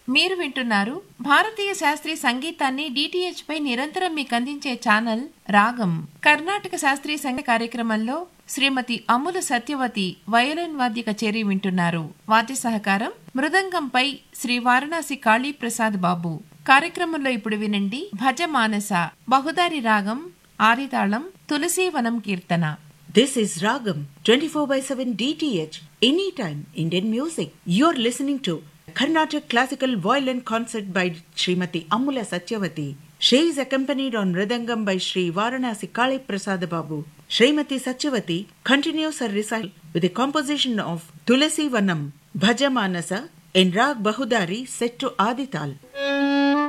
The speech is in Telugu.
మీరు వింటున్నారు భారతీయ శాస్త్రీయ సంగీతాన్ని డిటిహెచ్ పై నిరంతరం మీకు అందించే ఛానల్ రాగం కర్ణాటక శాస్త్రీయ సంగీత కార్యక్రమంలో శ్రీమతి అమ్ముల సత్యవతి వయోలిన్ వాద్య కచేరీ వింటున్నారు వాద్య సహకారం మృదంగంపై శ్రీ వారణాసి కాళీ ప్రసాద్ బాబు కార్యక్రమంలో ఇప్పుడు వినండి భజ మానస బహుదారి రాగం ఆరితాళం తులసీవనం కీర్తన This is Ragam 24 by 7 DTH, anytime Indian music. You're listening to Carnatic Classical Violin Concert by Srimati Amula Satyavati. She is accompanied on Mridangam by Sri Varanasi Kali Prasad Babu. Srimati Satyavati continues her recital with a composition of Tulasi Vanam, Bhajamanasa, in Rag Bahudari set to Adital.